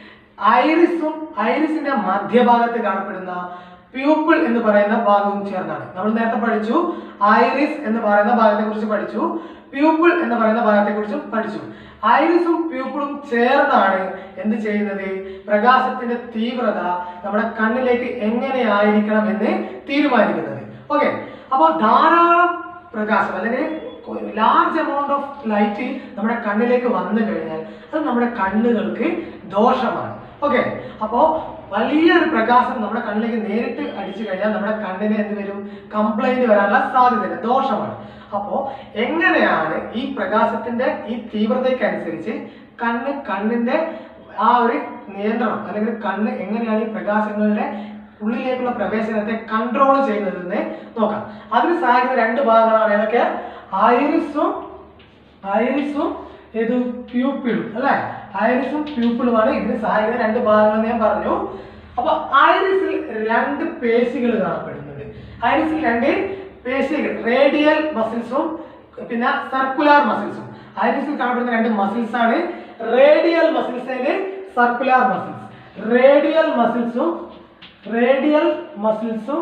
ഐറിസും ഐറിസിന്റെ മധ്യഭാഗത്ത് കാണപ്പെടുന്ന പ്യൂപ്പിൾ എന്ന് പറയുന്ന ഭാഗവും ചേർന്നാണ് നമ്മൾ നേരത്തെ പഠിച്ചു ഐറിസ് എന്ന് പറയുന്ന ഭാഗത്തെ കുറിച്ച് പഠിച്ചു പ്യൂപ്പിൾ എന്ന് പറയുന്ന ഭാഗത്തെ കുറിച്ചും പഠിച്ചു ഐറിസും പ്യൂപ്പിളും ചേർന്നാണ് എന്ത് ചെയ്യുന്നത് പ്രകാശത്തിന്റെ തീവ്രത നമ്മുടെ കണ്ണിലേക്ക് എങ്ങനെയായിരിക്കണം എന്ന് തീരുമാനിക്കുന്നത് ഓക്കെ അപ്പോൾ ധാരാളം പ്രകാശം അല്ലെങ്കിൽ ലാർജ് എമൗണ്ട് ഓഫ് ലൈറ്റ് നമ്മുടെ കണ്ണിലേക്ക് വന്നു കഴിഞ്ഞാൽ അത് നമ്മുടെ കണ്ണുകൾക്ക് ദോഷമാണ് ഓക്കെ അപ്പോൾ വലിയൊരു പ്രകാശം നമ്മുടെ കണ്ണിലേക്ക് നേരിട്ട് അടിച്ചു കഴിഞ്ഞാൽ നമ്മുടെ കണ്ണിന് എന്ത് വരും കംപ്ലൈന്റ് വരാനുള്ള സാധ്യതയുണ്ട് ദോഷമാണ് അപ്പോൾ എങ്ങനെയാണ് ഈ പ്രകാശത്തിന്റെ ഈ തീവ്രതയ്ക്കനുസരിച്ച് കണ്ണ് കണ്ണിന്റെ ആ ഒരു നിയന്ത്രണം അല്ലെങ്കിൽ കണ്ണ് എങ്ങനെയാണ് ഈ പ്രകാശങ്ങളുടെ ഉള്ളിലേക്കുള്ള പ്രവേശനത്തെ കൺട്രോൾ ചെയ്യുന്നതെന്ന് നോക്കാം അതിന് സഹായിക്കുന്ന രണ്ട് ഭാഗങ്ങളാണ് ഏതൊക്കെ ഐറിസും ഐറിസും ഏത് പ്യൂപ്പിളും അല്ലെ ഐറിസും പ്യൂപ്പിളുമാണ് ഇതിന് സഹായിക്കുന്ന രണ്ട് ഭാഗങ്ങൾ ഞാൻ പറഞ്ഞു അപ്പൊ ഐറിസിൽ രണ്ട് പേശികൾ കാണപ്പെടുന്നുണ്ട് ഐറിസിൽ രണ്ട് പേശികൾ റേഡിയൽ മസിൽസും പിന്നെ സർക്കുലാർ മസിൽസും ഐറിസിൽ കാണപ്പെടുന്ന രണ്ട് മസിൽസ് ആണ് radial muscles circular muscles radial മസിൽസും റേഡിയൽ മസിൽസും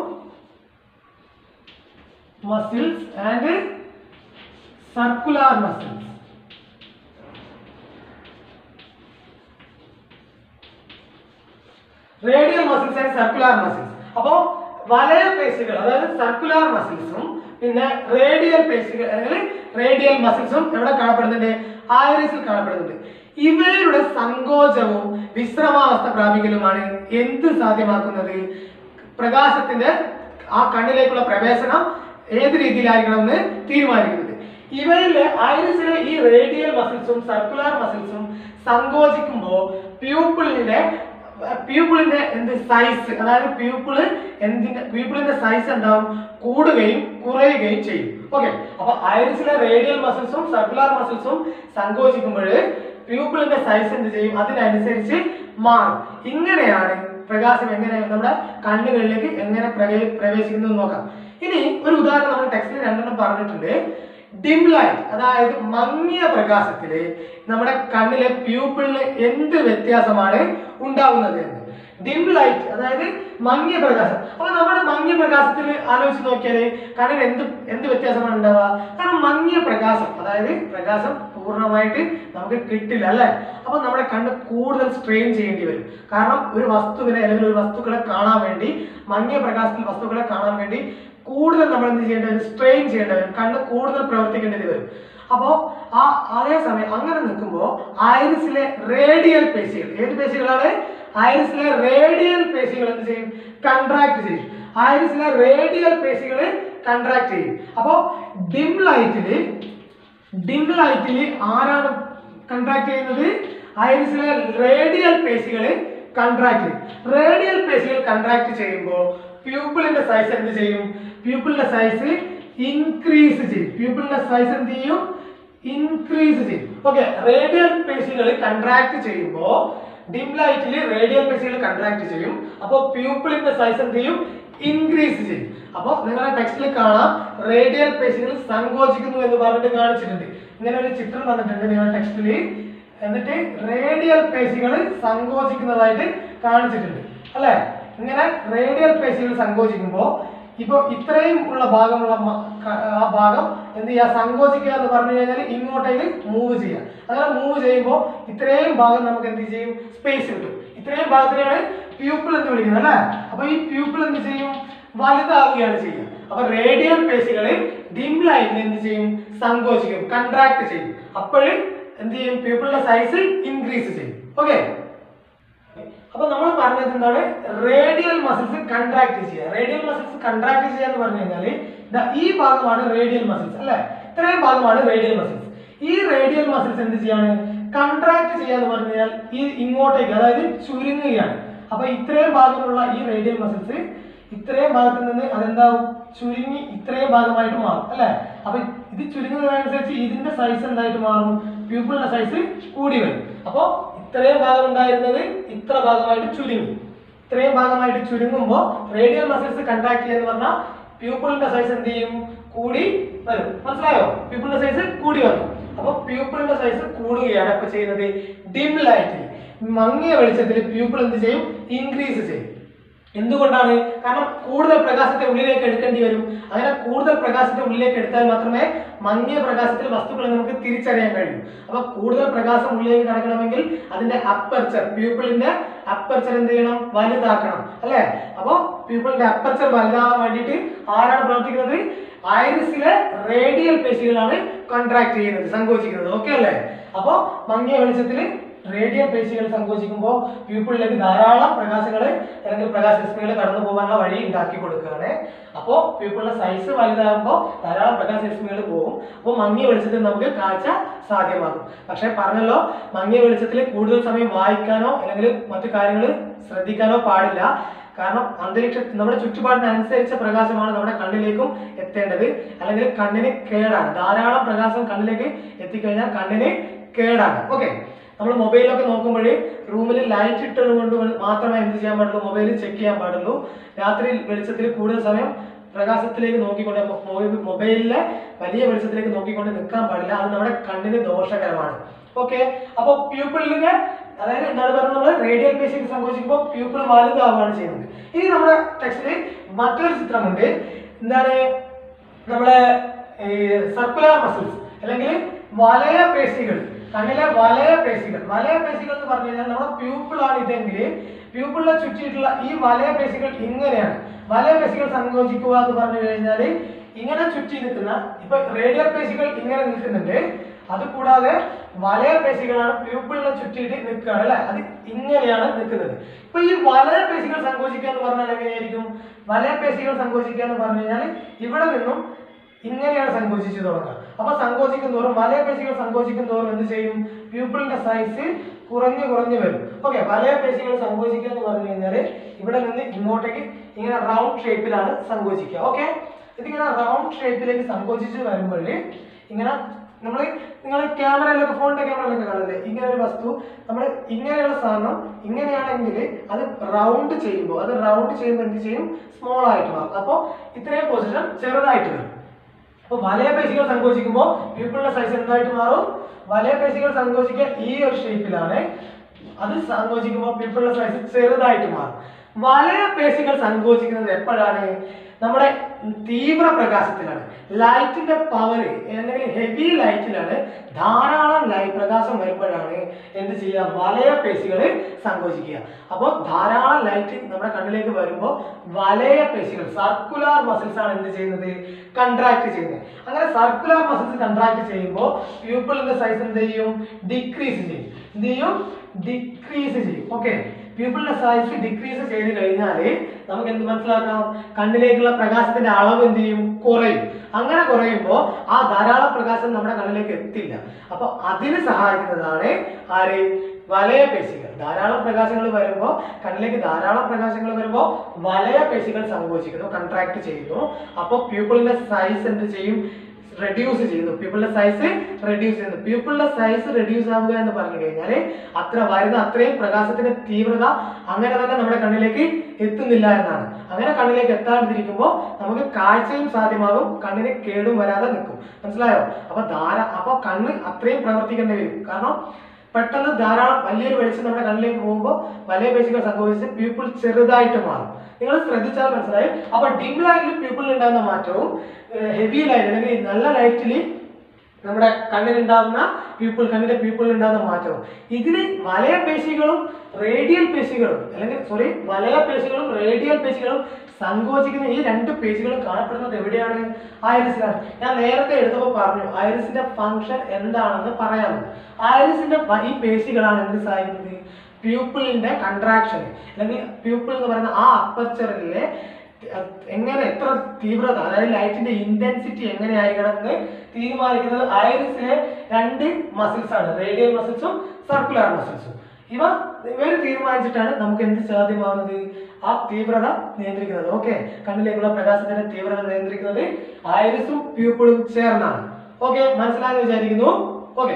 muscles and circular muscles radial muscles and circular muscles അപ്പോ വലയ പേശികൾ അതായത് സർക്കുലാർ മസിൽസും പിന്നെ റേഡിയൽ പേശികൾ അല്ലെങ്കിൽ റേഡിയൽ മസിൽസും എവിടെ കാണപ്പെടുന്നുണ്ട് ഐറിസിൽ കാണപ്പെടുന്നുണ്ട് ഇവയുടെ സങ്കോചവും വിശ്രമാവസ്ഥ പ്രാപിക്കലുമാണ് എന്ത് സാധ്യമാക്കുന്നത് പ്രകാശത്തിന്റെ ആ കണ്ണിലേക്കുള്ള പ്രവേശനം ഏത് രീതിയിലായിരിക്കണം എന്ന് തീരുമാനിക്കുന്നത് ഇവയിലെ ഐറിസിലെ ഈ റേഡിയൽ മസിൽസും സർക്കുലർ മസിൽസും സങ്കോചിക്കുമ്പോൾ പ്യൂപ്പിളിന്റെ പ്യൂപ്പിളിന്റെ എന്ത് സൈസ് അതായത് പ്യൂപ്പിള് എന്തിന്റെ പ്യൂപ്പിളിന്റെ സൈസ് എന്താവും കൂടുകയും കുറയുകയും ചെയ്യും ഓക്കെ അപ്പൊ ഐറിസിലെ റേഡിയൽ മസിൽസും സർക്കുലർ മസിൽസും സങ്കോചിക്കുമ്പോൾ പ്യൂപ്പിളിന്റെ സൈസ് എന്ത് ചെയ്യും അതിനനുസരിച്ച് മാറും ഇങ്ങനെയാണ് പ്രകാശം എങ്ങനെ നമ്മുടെ കണ്ണുകളിലേക്ക് എങ്ങനെ പ്രവേ- പ്രവേശിക്കുന്നത് നോക്കാം ഇനി ഒരു ഉദാഹരണം നമ്മൾ ടെക്സ്റ്റിൽ രണ്ടെണ്ണം പറഞ്ഞിട്ടുണ്ട് ഡിം ലൈറ്റ് അതായത് മങ്ങിയ പ്രകാശത്തില് നമ്മുടെ കണ്ണിലെ പ്യൂപ്പിളിന് എന്ത് വ്യത്യാസമാണ് ഉണ്ടാവുന്നത് എന്ന് ഡിം ലൈറ്റ് അതായത് മങ്ങിയ പ്രകാശം അപ്പൊ നമ്മുടെ മങ്ങിയ പ്രകാശത്തിൽ ആലോചിച്ച് നോക്കിയാല് കണ്ണിന് എന്ത് എന്ത് വ്യത്യാസമാണ് ഉണ്ടാവുക കാരണം മങ്ങിയ പ്രകാശം അതായത് പ്രകാശം പൂർണ്ണമായിട്ട് നമുക്ക് കിട്ടില്ല അല്ലെ അപ്പൊ നമ്മുടെ കണ്ണ് കൂടുതൽ സ്ട്രെയിൻ ചെയ്യേണ്ടി വരും കാരണം ഒരു വസ്തുവിനെ അല്ലെങ്കിൽ ഒരു വസ്തുക്കളെ കാണാൻ വേണ്ടി മങ്ങിയ പ്രകാശത്തിൽ വസ്തുക്കളെ കാണാൻ വേണ്ടി കൂടുതൽ നമ്മൾ എന്ത് ചെയ്യേണ്ടി വരും സ്ട്രെയിൻ ചെയ്യേണ്ടി വരും കണ്ണ് കൂടുതൽ പ്രവർത്തിക്കേണ്ടി വരും അപ്പോ ആ അതേ സമയം അങ്ങനെ നിൽക്കുമ്പോൾ ഐറിസിലെ റേഡിയൽ പേശികൾ ഏത് പേശികളാണ് ഐറിസിലെ റേഡിയൽ പേശികൾ എന്ത് ചെയ്യും കൺട്രാക്ട് ചെയ്യും ഐറിസിലെ റേഡിയൽ പേശികൾ കൺട്രാക്ട് ചെയ്യും അപ്പോ ഡിം ലൈറ്റില് ഡിം ലൈറ്റിൽ ആരാണ് കൺട്രാക്ട് ചെയ്യുന്നത് ഐറിസിലെ റേഡിയൽ പേശികൾ കൺട്രാക്ട് ചെയ്യും റേഡിയൽ പേശികൾ കൺട്രാക്ട് ചെയ്യുമ്പോൾ പ്യൂപ്പിളിന്റെ സൈസ് എന്ത് ചെയ്യും പ്യൂപ്പിളിന്റെ സൈസ് ഇൻക്രീസ് ചെയ്യും പ്യൂപ്പിളിന്റെ സൈസ് എന്ത് ചെയ്യും ഇൻക്രീസ് ചെയ്യും ഓക്കെ റേഡിയൽ പേശികൾ കൺട്രാക്ട് ചെയ്യുമ്പോൾ ഡിം ലൈറ്റിൽ റേഡിയൽ പേശികൾ കൺട്രാക്ട് ചെയ്യും അപ്പോൾ പ്യൂപ്പിളിന്റെ സൈസ് എന്ത് ചെയ്യും ഇൻക്രീസ് ചെയ്യും അപ്പോൾ നിങ്ങളുടെ ടെക്സ്റ്റിൽ കാണാം റേഡിയൽ പേശികൾ സങ്കോചിക്കുന്നു എന്ന് പറഞ്ഞിട്ട് കാണിച്ചിട്ടുണ്ട് ഇങ്ങനെ ഒരു ചിത്രം തന്നിട്ടുണ്ട് നിങ്ങളുടെ ടെക്സ്റ്റിൽ എന്നിട്ട് റേഡിയൽ പേശികൾ സങ്കോചിക്കുന്നതായിട്ട് കാണിച്ചിട്ടുണ്ട് അല്ലെ ഇങ്ങനെ റേഡിയൽ പേശികൾ സങ്കോചിക്കുമ്പോൾ ഇപ്പൊ ഇത്രയും ഉള്ള ഭാഗമുള്ള മ- ക- ആ ഭാഗം എന്ത് ചെയ്യുക സങ്കോചിക്കുക എന്ന് പറഞ്ഞു കഴിഞ്ഞാൽ ഇങ്ങോട്ടേക്ക് മൂവ് ചെയ്യുക അങ്ങനെ മൂവ് ചെയ്യുമ്പോൾ ഇത്രയും ഭാഗം നമുക്ക് എന്ത് ചെയ്യും സ്പേസ് കിട്ടും ഇത്രയും ഭാഗത്തിനെയാണ് പ്യൂപ്പിൾ എന്ന് വിളിക്കുന്നത് അല്ലേ അപ്പൊ ഈ പ്യൂപ്പിൾ എന്ത് ചെയ്യും വലുതാവുകയാണ് ചെയ്യുക അപ്പൊ റേഡിയൽ പേശികള് ഡിം ലൈറ്റിൽ എന്ത് ചെയ്യും സങ്കോചിക്കും കൺട്രാക്ട് ചെയ്യും അപ്പോൾ എന്ത് ചെയ്യും പ്യൂപ്പിളിന്റെ സൈസ് ഇൻക്രീസ് ചെയ്യും ഓക്കെ അപ്പൊ നമ്മൾ പറഞ്ഞത് എന്താണ് റേഡിയൽ മസിൽസ് കൺട്രാക്ട് ചെയ്യുക റേഡിയൽ മസിൽസ് കൺട്രാക്ട് ചെയ്യുക എന്ന് പറഞ്ഞു കഴിഞ്ഞാല് ദാ ഈ ഭാഗമാണ് റേഡിയൽ മസിൽസ് അല്ലെ ഇത്രയും ഭാഗമാണ് റേഡിയൽ മസിൽസ് ഈ റേഡിയൽ മസിൽസ് എന്ത് ചെയ്യാണ് കൺട്രാക്ട് ചെയ്യുക എന്ന് പറഞ്ഞു കഴിഞ്ഞാൽ ഈ ഇങ്ങോട്ടേക്ക് അതായത് ചുരുങ്ങുകയാണ് അപ്പൊ ഇത്രയും ഭാഗമുള്ള ഈ റേഡിയൽ മസിൽസ് ഇത്രയും ഭാഗത്ത് നിന്ന് അതെന്താവും ചുരുങ്ങി ഇത്രയും ഭാഗമായിട്ട് മാറും അല്ലെ അപ്പൊ ഇത് ചുരുങ്ങുന്നതനുസരിച്ച് ഇതിന്റെ സൈസ് എന്തായിട്ട് മാറും പ്യൂപ്പിളിന്റെ സൈസ് കൂടി വരും അപ്പോ ഇത്രയും ഭാഗം ഉണ്ടായിരുന്നത് ഇത്ര ഭാഗമായിട്ട് ചുരുങ്ങി ഇത്രയും ഭാഗമായിട്ട് ചുരുങ്ങുമ്പോൾ റേഡിയൽ മസിൽസ് കൺട്രാക്ട് ചെയ്യുക എന്ന് പറഞ്ഞാൽ പ്യൂപ്പിളിന്റെ സൈസ് എന്ത് ചെയ്യും കൂടി വരും മനസ്സിലായോ പ്യൂപ്പിളിന്റെ സൈസ് കൂടി വന്നു അപ്പൊ പ്യൂപ്പിളിന്റെ സൈസ് കൂടുകയാണ് ഇപ്പൊ ചെയ്യുന്നത് ഡിം ലൈറ്റിൽ മങ്ങിയ വെളിച്ചത്തിൽ പ്യൂപ്പിൾ എന്ത് ചെയ്യും ഇൻക്രീസ് ചെയ്യും എന്തുകൊണ്ടാണ് കാരണം കൂടുതൽ പ്രകാശത്തെ ഉള്ളിലേക്ക് എടുക്കേണ്ടി വരും അങ്ങനെ കൂടുതൽ പ്രകാശത്തെ ഉള്ളിലേക്ക് എടുത്താൽ മാത്രമേ മങ്ങിയ പ്രകാശത്തിൽ വസ്തുക്കളെ നമുക്ക് തിരിച്ചറിയാൻ കഴിയൂ അപ്പൊ കൂടുതൽ പ്രകാശം ഉള്ളിലേക്ക് കടക്കണമെങ്കിൽ അതിന്റെ അപ്പർച്ചർ പ്യൂപ്പിളിന്റെ അപ്പർച്ചർ എന്ത് ചെയ്യണം വലുതാക്കണം അല്ലെ അപ്പൊ പ്യൂപ്പിളിന്റെ അപ്പർച്ചർ വലുതാവാൻ വേണ്ടിയിട്ട് ആരാണ് പ്രവർത്തിക്കുന്നത് ഐറിസിലെ റേഡിയൽ പേശികളാണ് കോൺട്രാക്ട് ചെയ്യുന്നത് സങ്കോചിക്കുന്നത് ഓക്കെ അല്ലേ അപ്പൊ മങ്ങിയ വെളിച്ചത്തിൽ റേഡിയൽ പേശികൾ സങ്കോചിക്കുമ്പോൾ പ്യൂപ്പിളിലേക്ക് ധാരാളം പ്രകാശങ്ങൾ അല്ലെങ്കിൽ പ്രകാശരശ്മികൾ കടന്നു പോകാനുള്ള വഴി ഉണ്ടാക്കി കൊടുക്കുകയാണ് അപ്പോൾ പ്യൂപ്പിളിന്റെ സൈസ് വലുതാകുമ്പോൾ ധാരാളം പ്രകാശരശ്മികൾ പോകും അപ്പോൾ മങ്ങിയ വെളിച്ചത്തിൽ നമുക്ക് കാഴ്ച സാധ്യമാകും പക്ഷേ പറഞ്ഞല്ലോ മങ്ങിയ വെളിച്ചത്തിൽ കൂടുതൽ സമയം വായിക്കാനോ അല്ലെങ്കിൽ മറ്റു കാര്യങ്ങൾ ശ്രദ്ധിക്കാനോ പാടില്ല കാരണം അന്തരീക്ഷ നമ്മുടെ ചുറ്റുപാടിനനുസരിച്ച പ്രകാശമാണ് നമ്മുടെ കണ്ണിലേക്കും എത്തേണ്ടത് അല്ലെങ്കിൽ കണ്ണിന് കേടാണ് ധാരാളം പ്രകാശം കണ്ണിലേക്ക് എത്തിക്കഴിഞ്ഞാൽ കണ്ണിന് കേടാണ് ഓക്കെ നമ്മൾ മൊബൈലൊക്കെ നോക്കുമ്പോൾ റൂമിൽ ലൈറ്റ് ഇട്ടത് കൊണ്ട് മാത്രമേ എന്ത് ചെയ്യാൻ പാടുള്ളൂ മൊബൈൽ ചെക്ക് ചെയ്യാൻ പാടുള്ളൂ രാത്രി വെളിച്ചത്തിൽ കൂടുതൽ സമയം പ്രകാശത്തിലേക്ക് നോക്കിക്കൊണ്ട് മൊബൈൽ മൊബൈലിലെ വലിയ വെളിച്ചത്തിലേക്ക് നോക്കിക്കൊണ്ട് നിൽക്കാൻ പാടില്ല അത് നമ്മുടെ കണ്ണിന് ദോഷകരമാണ് ഓക്കെ അപ്പോൾ പ്യൂപ്പിളിന് അതായത് എന്താണ് പറയുന്നത് നമ്മൾ റേഡിയൽ പേശിക്ക് സങ്കോചിക്കുമ്പോൾ പ്യൂപ്പിൾ വലുതാവുകയാണ് ചെയ്യുന്നത് ഇനി നമ്മുടെ ടെക്സ്റ്റിൽ മറ്റൊരു ചിത്രമുണ്ട് എന്താണ് നമ്മളെ സർക്കുലർ മസിൽസ് അല്ലെങ്കിൽ വലയ പേശികൾ കണ്ണിലെ വലയ പേശികൾ വലയ പേശികൾ എന്ന് പറഞ്ഞു കഴിഞ്ഞാൽ നമ്മുടെ പ്യൂപ്പിൾ ആണ് ഇതെങ്കിൽ പ്യൂപ്പിളിനെ ചുറ്റിയിട്ടുള്ള ഈ വലയ പേശികൾ ഇങ്ങനെയാണ് വലയ പേശികൾ സങ്കോചിക്കുക എന്ന് പറഞ്ഞു കഴിഞ്ഞാൽ ഇങ്ങനെ ചുറ്റി നിൽക്കുന്ന ഇപ്പൊ റേഡിയൽ പേശികൾ ഇങ്ങനെ നിൽക്കുന്നുണ്ട് അത് കൂടാതെ വലയ പേശികളാണ് പ്യൂപ്പിളിനെ ചുറ്റിയിട്ട് നിൽക്കുകയാണ് അല്ലെ അത് ഇങ്ങനെയാണ് നിൽക്കുന്നത് ഇപ്പൊ ഈ വലയ പേശികൾ സങ്കോചിക്കുക എന്ന് പറഞ്ഞാൽ എങ്ങനെയായിരിക്കും വലയ പേശികൾ സങ്കോചിക്കുക എന്ന് പറഞ്ഞു കഴിഞ്ഞാൽ ഇവിടെ നിന്നും ഇങ്ങനെയാണ് സങ്കോചിച്ചു തുടങ്ങുക അപ്പൊ സങ്കോചിക്കും തോറും വലയ പേശികൾ സങ്കോചിക്കും തോറും എന്ത് ചെയ്യും പ്യൂപ്പിളിന്റെ സൈസ് കുറഞ്ഞു കുറഞ്ഞു വരും ഓക്കെ വലയ പേശികൾ സങ്കോചിക്കുക എന്ന് പറഞ്ഞു കഴിഞ്ഞാൽ ഇവിടെ നിന്ന് ഇങ്ങോട്ടേക്ക് ഇങ്ങനെ റൗണ്ട് ഷേപ്പിലാണ് സങ്കോചിക്കുക ഓക്കെ ഇതിങ്ങനെ റൗണ്ട് ഷേപ്പിലേക്ക് സങ്കോചിച്ച് വരുമ്പോൾ ഇങ്ങനെ നമ്മൾ നിങ്ങൾ ക്യാമറയിലൊക്കെ ഫോണിന്റെ ക്യാമറയിലൊക്കെ കാണില്ലേ ഇങ്ങനെ ഒരു വസ്തു നമ്മൾ ഇങ്ങനെയുള്ള സാധനം ഇങ്ങനെയാണെങ്കിൽ അത് റൗണ്ട് ചെയ്യുമ്പോൾ അത് റൗണ്ട് ചെയ്യുമ്പോൾ എന്ത് ചെയ്യും സ്മോൾ ആയിട്ട് മാറും അപ്പോൾ ഇത്രയും പൊസിഷൻ ചെറുതായിട്ട് വരും അപ്പൊ വലയ പേശികൾ സങ്കോചിക്കുമ്പോൾ പ്യൂപ്പിളിന്റെ സൈസ് എന്തായിട്ട് മാറും വലയ പേശികൾ സങ്കോചിക്കുക ഈ ഒരു ഷേപ്പിലാണ് അത് സങ്കോചിക്കുമ്പോൾ പ്യൂപ്പിളിന്റെ സൈസ് ചെറുതായിട്ട് മാറും വലയ പേശികൾ സങ്കോചിക്കുന്നത് എപ്പോഴാണ് നമ്മുടെ തീവ്ര പ്രകാശത്തിലാണ് ലൈറ്റിന്റെ പവർ അല്ലെങ്കിൽ ഹെവി ലൈറ്റിലാണ് ധാരാളം ലൈറ്റ് പ്രകാശം വരുമ്പോഴാണ് എന്ത് ചെയ്യുക വലയ പേശികൾ സങ്കോചിക്കുക അപ്പോൾ ധാരാളം ലൈറ്റ് നമ്മുടെ കണ്ണിലേക്ക് വരുമ്പോൾ വലയ പേശികൾ സർക്കുലാർ മസിൽസ് ആണ് എന്ത് ചെയ്യുന്നത് കൺട്രാക്ട് ചെയ്യുന്നത് അങ്ങനെ സർക്കുലാർ മസിൽസ് കൺട്രാക്ട് ചെയ്യുമ്പോൾ പ്യൂപ്പിളിന്റെ സൈസ് എന്ത് ചെയ്യും ഡിക്രീസ് ചെയ്യും എന്ത് ചെയ്യും ഡിക്രീസ് ചെയ്യും ഓക്കെ പ്യൂപ്പിളിന്റെ സൈസ് ഡിക്രീസ് ചെയ്ത് കഴിഞ്ഞാൽ നമുക്ക് എന്ത് മനസ്സിലാക്കാം കണ്ണിലേക്കുള്ള പ്രകാശത്തിന്റെ അളവ് എന്ത് ചെയ്യും കുറയും അങ്ങനെ കുറയുമ്പോൾ ആ ധാരാളം പ്രകാശം നമ്മുടെ കണ്ണിലേക്ക് എത്തില്ല അപ്പൊ അതിന് സഹായിക്കുന്നതാണ് ആര് വലയ പേശികൾ ധാരാളം പ്രകാശങ്ങൾ വരുമ്പോൾ കണ്ണിലേക്ക് ധാരാളം പ്രകാശങ്ങൾ വരുമ്പോൾ വലയ പേശികൾ സങ്കോചിക്കുന്നു കൺട്രാക്ട് ചെയ്യുന്നു അപ്പോൾ പ്യൂപ്പിളിന്റെ സൈസ് എന്ത് ചെയ്യും റെഡ്യൂസ് ചെയ്യുന്നു പീപ്പിളിന്റെ സൈസ് റെഡ്യൂസ് ചെയ്യുന്നു പീപ്പിളിന്റെ സൈസ് റെഡ്യൂസ് ആവുക എന്ന് പറഞ്ഞു കഴിഞ്ഞാൽ അത്ര വരുന്ന അത്രയും പ്രകാശത്തിന്റെ തീവ്രത അങ്ങനെ തന്നെ നമ്മുടെ കണ്ണിലേക്ക് എത്തുന്നില്ല എന്നാണ് അങ്ങനെ കണ്ണിലേക്ക് എത്താതിരിക്കുമ്പോൾ നമുക്ക് കാഴ്ചയും സാധ്യമാകും കണ്ണിന് കേടും വരാതെ നിൽക്കും മനസ്സിലായോ അപ്പൊ ധാരാ അപ്പൊ കണ്ണ് അത്രയും പ്രവർത്തിക്കേണ്ടി വരും കാരണം പെട്ടെന്ന് ധാരാളം വലിയൊരു വെളിച്ചം നമ്മുടെ കണ്ണിലേക്ക് പോകുമ്പോൾ വലിയ പേശികൾ സംഭവിച്ച് പീപ്പിൾ ചെറുതായിട്ട് മാറും നിങ്ങൾ ശ്രദ്ധിച്ചാൽ മനസ്സിലായി അപ്പൊ ഡിം ലൈറ്റിൽ പീപ്പിളിൽ ഉണ്ടാകുന്ന മാറ്റവും ഹെവി ലൈറ്റ് അല്ലെങ്കിൽ നല്ല ലൈറ്റിൽ നമ്മുടെ കണ്ണിനുണ്ടാകുന്ന പീപ്പിൾ കണ്ണിന്റെ പീപ്പിളിൽ ഉണ്ടാകുന്ന മാറ്റവും ഇതിന് വലയ പേശികളും റേഡിയൽ പേശികളും അല്ലെങ്കിൽ സോറി വലയ പേശികളും റേഡിയൽ പേശികളും സങ്കോചിക്കുന്ന ഈ രണ്ട് പേശികളും കാണപ്പെടുന്നത് എവിടെയാണ് ഐറിസിലാണ് ഞാൻ നേരത്തെ എടുത്തപ്പോൾ പറഞ്ഞു ഐറിസിന്റെ ഫംഗ്ഷൻ എന്താണെന്ന് പറയാമെന്ന് ഐറിസിന്റെ വ- ഈ പേശികളാണ് എന്ത് സഹായിക്കുന്നത് പ്യൂപ്പിളിന്റെ കൺട്രാക്ഷൻ അല്ലെങ്കിൽ പ്യൂപ്പിൾ എന്ന് പറയുന്ന ആ അപ്പർച്ചറിലെ എങ്ങനെ എത്ര തീവ്രത അതായത് ലൈറ്റിന്റെ ഇന്റൻസിറ്റി എങ്ങനെയായിരിക്കണം എന്ന് തീരുമാനിക്കുന്നത് ഐറിസിലെ രണ്ട് മസിൽസ് ആണ് റേഡിയൽ മസിൽസും സർക്കുലർ മസിൽസും ഇവ ഇവർ തീരുമാനിച്ചിട്ടാണ് നമുക്ക് എന്ത് സാധ്യമാവുന്നത് ആ തീവ്രത നിയന്ത്രിക്കുന്നത് ഓക്കെ കണ്ണിലേക്കുള്ള പ്രകാശത്തിന്റെ തീവ്രത നിയന്ത്രിക്കുന്നത് ഐറിസും പ്യൂപ്പിളും ചേർന്നാണ് ഓക്കെ മനസ്സിലായെന്ന് വിചാരിക്കുന്നു ഓക്കെ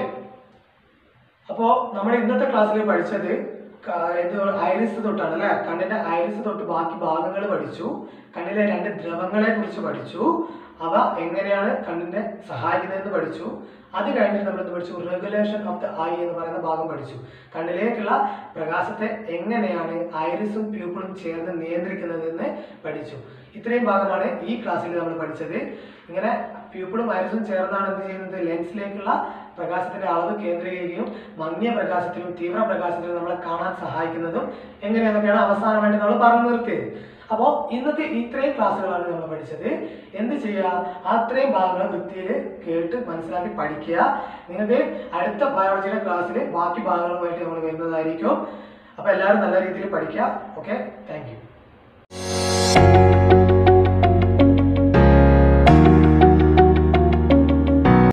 അപ്പോ നമ്മൾ ഇന്നത്തെ ക്ലാസ്സിൽ പഠിച്ചത് ക- ഇത് ഐറിസ് തൊട്ടാണ് അല്ലെ കണ്ണിന്റെ ഐറിസ് തൊട്ട് ബാക്കി ഭാഗങ്ങൾ പഠിച്ചു കണ്ണിലെ രണ്ട് ദ്രവങ്ങളെ കുറിച്ച് പഠിച്ചു അവ എങ്ങനെയാണ് കണ്ണിനെ സഹായിക്കുന്നതെന്ന് പഠിച്ചു അത് കഴിഞ്ഞിട്ട് നമ്മൾ എന്ത് പഠിച്ചു റെഗുലേഷൻ ഓഫ് ദ ഐ എന്ന് പറയുന്ന ഭാഗം പഠിച്ചു കണ്ണിലേക്കുള്ള പ്രകാശത്തെ എങ്ങനെയാണ് ഐറിസും പ്യൂപ്പിളും ചേർന്ന് നിയന്ത്രിക്കുന്നതെന്ന് പഠിച്ചു ഇത്രയും ഭാഗമാണ് ഈ ക്ലാസ്സിൽ നമ്മൾ പഠിച്ചത് ഇങ്ങനെ പ്യൂപ്പിളും ഐറിസും ചേർന്നാണ് എന്ത് ചെയ്യുന്നത് ലെൻസിലേക്കുള്ള പ്രകാശത്തിന്റെ അളവ് കേന്ദ്രീകരിക്കുകയും മങ്ങിയ പ്രകാശത്തിലും തീവ്ര പ്രകാശത്തിലും നമ്മളെ കാണാൻ സഹായിക്കുന്നതും എങ്ങനെയാണെന്നൊക്കെയാണ് അവസാനമായിട്ട് നമ്മൾ പറഞ്ഞു നിർത്തിയത് അപ്പോൾ ഇന്നത്തെ ഇത്രയും ക്ലാസ്സുകളാണ് നമ്മൾ പഠിച്ചത് എന്ത് ചെയ്യുക അത്രയും ഭാഗങ്ങൾ വൃത്തിയിൽ കേട്ട് മനസ്സിലാക്കി പഠിക്കുക നിങ്ങൾക്ക് അടുത്ത ബയോളജിയുടെ ക്ലാസ്സിൽ ബാക്കി ഭാഗങ്ങളുമായിട്ട് നമ്മൾ വരുന്നതായിരിക്കും അപ്പോൾ എല്ലാവരും നല്ല രീതിയിൽ പഠിക്കുക ഓക്കെ താങ്ക് യു